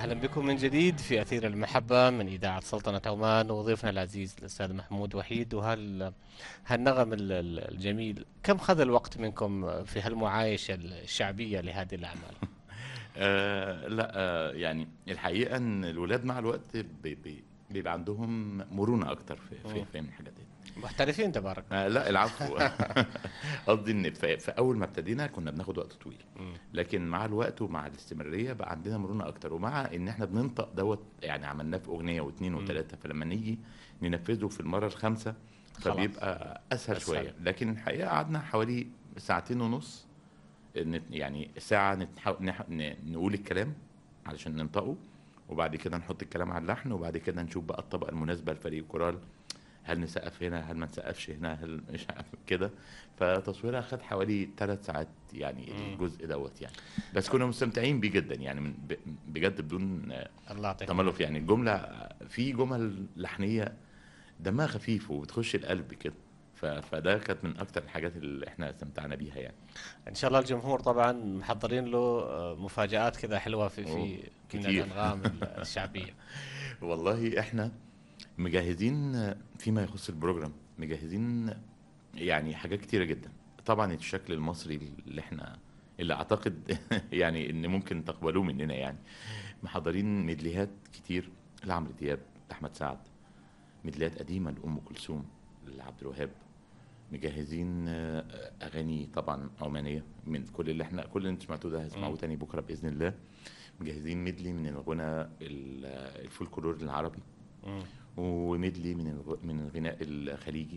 اهلا بكم من جديد في اثير المحبه من اذاعه سلطنه عمان وضيفنا العزيز الاستاذ محمود وحيد وهال هالنغم ال- ال- الجميل كم خذ الوقت منكم في هالمعايشه الشعبيه لهذه الاعمال آه لا آه يعني الحقيقه ان الولاد مع الوقت بي بي بيبقى عندهم مرونه اكتر في في مم. فهم الحاجات دي محترفين تبارك آه لا العفو قصدي ان في, في اول ما ابتدينا كنا بناخد وقت طويل مم. لكن مع الوقت ومع الاستمراريه بقى عندنا مرونه اكتر ومع ان احنا بننطق دوت يعني عملناه في اغنيه واثنين وثلاثه فلما نيجي ننفذه في المره الخامسه خلاص. فبيبقى اسهل, أسهل. شويه لكن الحقيقه قعدنا حوالي ساعتين ونص نت- يعني ساعه نتحو... نح... ن... نقول الكلام علشان ننطقه وبعد كده نحط الكلام على اللحن وبعد كده نشوف بقى الطبقه المناسبه لفريق كورال هل نسقف هنا هل ما نسقفش هنا هل مش عارف كده فتصويرها خد حوالي ثلاث ساعات يعني مم. الجزء دوت يعني بس كنا مستمتعين بيه جدا يعني من ب- بجد بدون آه، الله يعطيك تملق يعني الجمله في جمل لحنيه دمها خفيف وبتخش القلب كده ف- فده كانت من اكتر الحاجات اللي احنا استمتعنا بيها يعني ان شاء الله الجمهور طبعا محضرين له آه، مفاجات كذا حلوه في في أوه، من كتير. الانغام الشعبيه والله احنا مجهزين فيما يخص البروجرام مجهزين يعني حاجات كتيرة جدا طبعا الشكل المصري اللي احنا اللي اعتقد يعني ان ممكن تقبلوه مننا يعني محضرين ميدليهات كتير لعمرو دياب لاحمد سعد ميدليهات قديمة لأم كلثوم لعبد الوهاب مجهزين آه، اغاني طبعا عمانيه من كل اللي احنا كل اللي انتوا سمعتوه ده هتسمعوه مم. تاني بكره باذن الله مجهزين ميدلي من الغنى ال- الفولكلور العربي مم. وميدلي من الغ... من الغناء الخليجي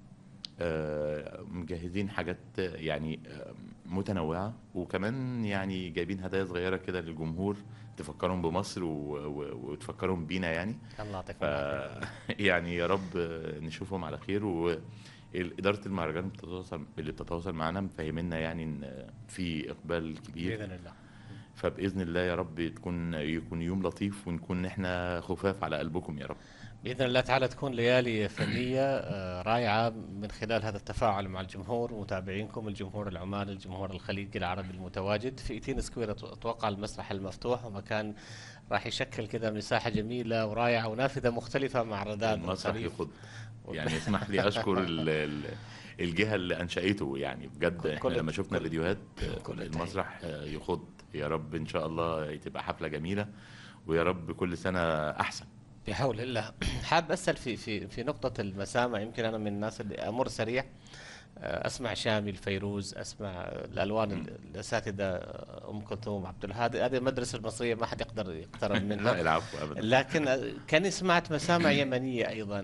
آه، مجهزين حاجات يعني آه، متنوعة وكمان يعني جايبين هدايا صغيرة كده للجمهور تفكرهم بمصر و... و... وتفكرهم بينا يعني الله يعطيك ف يعني يا رب نشوفهم على خير وإدارة المهرجان بتتواصل اللي بتتواصل معانا مفهمينا يعني إن في إقبال كبير باذن الله فبإذن الله يا رب تكون يكون يوم لطيف ونكون إحنا خفاف على قلبكم يا رب باذن الله تعالى تكون ليالي فنيه آه، رائعه من خلال هذا التفاعل مع الجمهور ومتابعينكم الجمهور العماني الجمهور الخليجي العربي المتواجد في ايتين سكوير أت- اتوقع المسرح المفتوح ومكان راح يشكل كده مساحه جميله ورائعه ونافذه مختلفه مع رداد المسرح الخليج. يخض يعني اسمح لي أشكر ال- ال- الجهة اللي أنشأته يعني بجد كل- إحنا لما شفنا كل- الفيديوهات كل المسرح يخض يا رب إن شاء الله تبقى حفلة جميلة ويا رب كل سنة أحسن بحول الله حاب اسال في في في نقطه المسامع يمكن انا من الناس اللي امر سريع آه، اسمع شامي الفيروز اسمع الالوان مم. الاساتذه آه، ام كلثوم عبد الله هذه هذه المدرسه المصريه ما حد يقدر يقترب لا منها العفو أبدا لكن آه، كاني سمعت مسامع يمنيه ايضا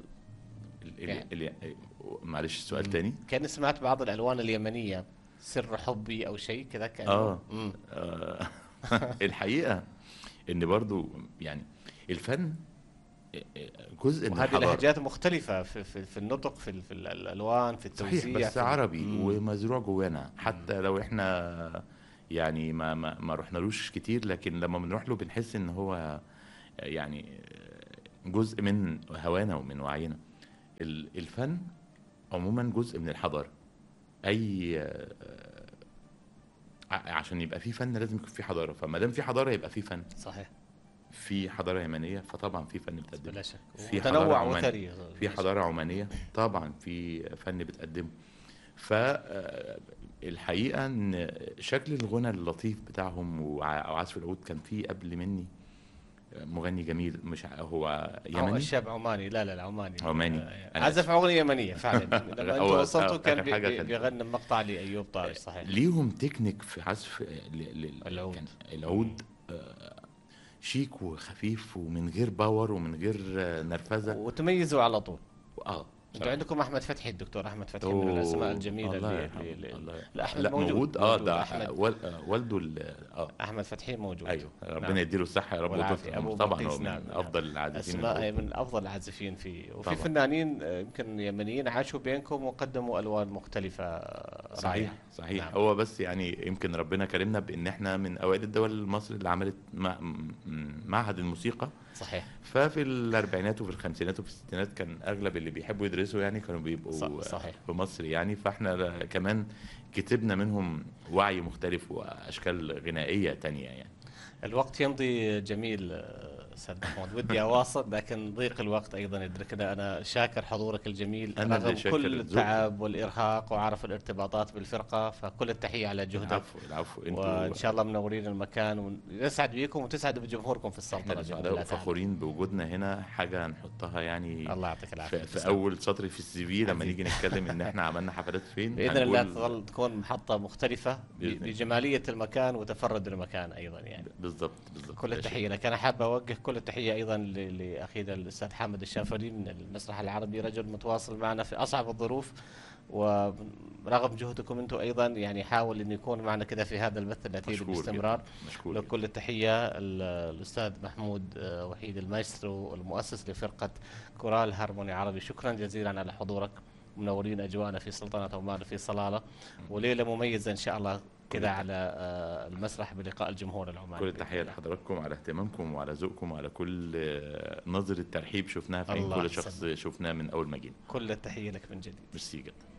ال- ال- ال- معلش سؤال تاني كاني سمعت بعض الالوان اليمنيه سر حبي او شيء كذا كان آه. مم. آه، الحقيقة إن برضو يعني الفن جزء من وهذه الحضارة لهجات مختلفه في في, في النطق في, ال- في الالوان في التوزيع صحيح بس في ال- عربي مم. ومزروع جوانا حتى لو احنا يعني ما ما, ما رحنالوش كتير لكن لما بنروح له بنحس ان هو يعني جزء من هوانا ومن وعينا ال- الفن عموما جزء من الحضارة اي ع- عشان يبقى في فن لازم يكون في حضارة فما دام في حضارة يبقى في فن صحيح في حضارة يمنية فطبعا في فن بتقدمه بلا شك في حضارة وتنوع عمانية. وثري في حضارة عمانية طبعا في فن بتقدمه فالحقيقة ان شكل الغنى اللطيف بتاعهم وع- وعزف العود كان فيه قبل مني مغني جميل مش ع- هو هو يمني الشاب عماني لا لا لا عماني عماني. آه، أنا عزف اغنيه يمنيه فعلا لما لا، انت هو وصلتوا آخر كان بي- حاجة بي- كان- بيغني مقطع لايوب طارش صحيح ليهم تكنيك في عزف ل- ل- العود. كان العود آه، شيك وخفيف ومن غير باور ومن غير آه، نرفزة وتميزوا على طول اه انتوا عندكم احمد فتحي الدكتور احمد فتحي من أوه، الاسماء الجميله الله اللي, يرحمه، اللي, الله يرحمه. لا احمد لا موجود, موجود اه ده احمد وال- آه، والده ال- اه احمد فتحي موجود ايوه ربنا نعم. يديله الصحه يا رب والعافية. وطول أبو طبعا بلقيس، هو من نعم، نعم. افضل العازفين اسماء العود. من افضل العازفين في وفي طبعا. فنانين آه، يمكن يمنيين عاشوا بينكم وقدموا الوان مختلفه آه، صحيح رائعة. صحيح نعم. هو بس يعني يمكن ربنا كرمنا بان احنا من اوائل الدول مصر اللي عملت مع- م- م- معهد الموسيقى صحيح ففي الاربعينات وفي الخمسينات وفي الستينات كان اغلب اللي بيحبوا يدرسوا يعني كانوا بيبقوا صح- صحيح. في مصر يعني فاحنا كمان كتبنا منهم وعي مختلف واشكال غنائيه تانية يعني الوقت يمضي جميل آه، استاذ محمود ودي اواصل لكن ضيق الوقت ايضا يدركنا انا شاكر حضورك الجميل أنا اللي رغم شاكر كل ذوقك. التعب والارهاق وعارف الارتباطات بالفرقه فكل التحيه على جهدك العفو العفو وان انتوا شاء الله منورين المكان ونسعد بيكم وتسعدوا بجمهوركم في احنا السلطنه اللي بإذن سعداء الله تعالى. وفخورين بوجودنا هنا حاجه نحطها يعني الله يعطيك العافيه في, في تسلم. اول سطر في السي في لما نيجي نتكلم ان احنا عملنا حفلات فين باذن الله هنقول- تظل تكون محطه مختلفه ب- بإذن الله. بجماليه المكان وتفرد المكان ايضا يعني بالضبط بالضبط كل لا شيء. التحيه لك انا حاب اوجه كل التحيه ايضا ل- لاخينا الاستاذ حامد الشافري من المسرح العربي رجل متواصل معنا في اصعب الظروف ورغم جهدكم انتم ايضا يعني حاول انه يكون معنا كذا في هذا البث التي مشكور باستمرار جداً، مشكور له جداً. كل التحيه ال- الاستاذ محمود آه، وحيد المايسترو المؤسس لفرقه كورال هارموني عربي شكرا جزيلا على حضورك منورين اجواءنا في سلطنه عمان في صلاله وليله مميزه ان شاء الله كذا التحية. على آه، المسرح بلقاء الجمهور العماني كل التحيه لحضراتكم على اهتمامكم وعلى ذوقكم وعلى كل آه، نظره ترحيب شفناها في عين الله كل يحسن. شخص شفناه من اول ما جينا كل التحيه لك من جديد ميرسي جدا